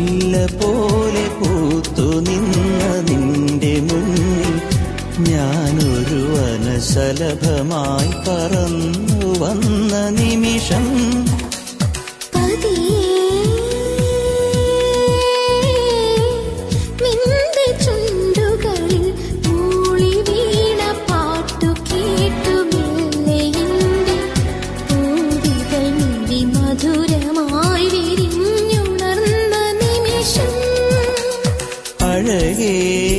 മുല്ല പോലെ പൂത്തു നിന്ന നിന്റെ മുന്നിൽ ഞാനൊരു വനശലഭമായി പറന്നു വന്ന നിമിഷം നിന്റെ ചുണ്ടുകളിൽ മൂളി വീണ പാട്ടു കേട്ടു മെല്ലെയിന്റെ പൂവികൾ നീ മധുരമായി വിരിഞ്ഞുണർന്ന നിമിഷം അഴകേ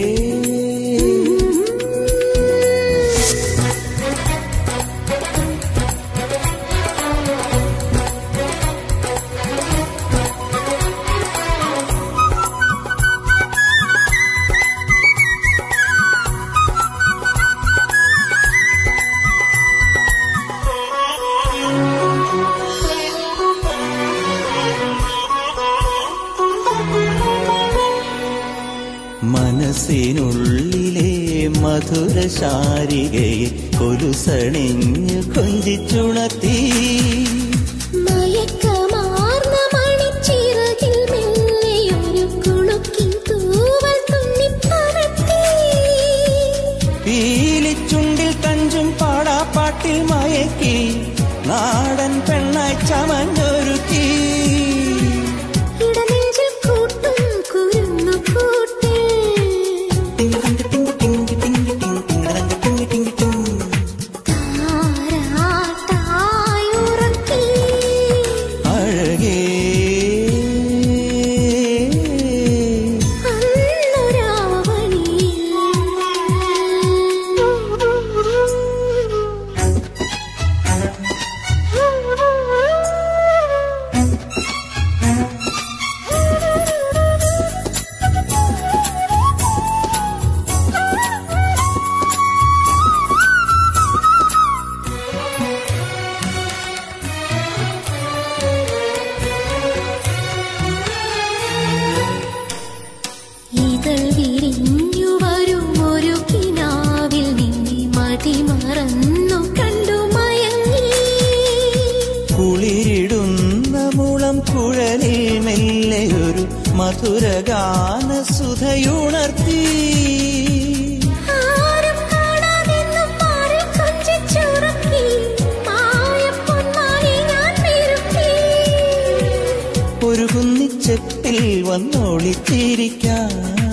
മനസ്സിനുള്ളിലെ മധുര ശാരികയെ കൊലുസണിഞ്ഞു കൊഞ്ചിച്ചുണർത്തി മയക്കമാർന്ന മണിച്ചിറകിൽ മെല്ലെയൊരു കുണുക്കിൻ തൂവൽ തുന്നിപ്പറത്തി പീലിച്ചുണ്ടിൽ തഞ്ചും പാടാപ്പാട്ടിൽ മയക്കി നാടൻ പെണ്ണായി ചമഞ്ഞൊരുക്കി ഇടനെഞ്ചിൽ കൂട്ടും കുരുന്നു കൂട്ടിൽ താരാട്ടായി ഉറക്കി അഴകേ അന്നൊരാവണിയിൽ ഇതൾ വിരിഞ്ഞു വരും ഒരു കിനാവിൽ നിന്നെ മതിമറന്നു കണ്ടു മയങ്ങി കുളിരിടുന്ന മുളം കുഴലിൽ മെല്ലെ ഒരു മധുരഗാന സുധയുണർത്തി ആരും കാണാതെന്നു പാറിൽ കൊഞ്ചിച്ചുറക്കി മായപ്പൊന്മാനെ ഞാൻ പെരുക്കി ഒരു കുന്നിച്ചെപ്പിൽ വന്നോളിച്ചിരിക്കാം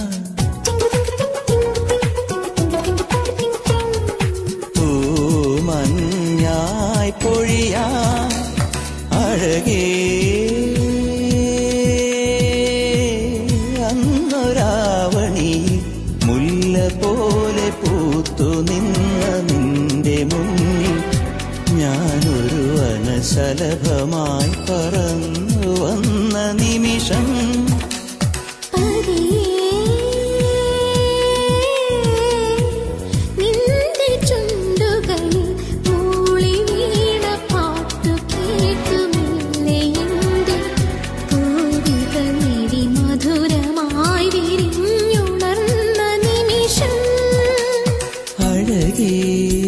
പൂമഞ്ഞായി പൊഴിയാ അഴകേ അന്നൊരാവണി മുല്ല പോലെ പൂത്തു നിന്ന നിന്റെ മുന്നിൽ ഞാനൊരു വനശലഭമായി പറന്നു വന്ന നിമിഷം നിന്റെ ചുണ്ടുകളിൽ മൂളി വീണ പാട്ടു കേട്ടു മെല്ലെയിന്റെ പൂവികൾ നേടി മധുരമായി വിരിഞ്ഞുണർന്ന നിമിഷം അഴകേ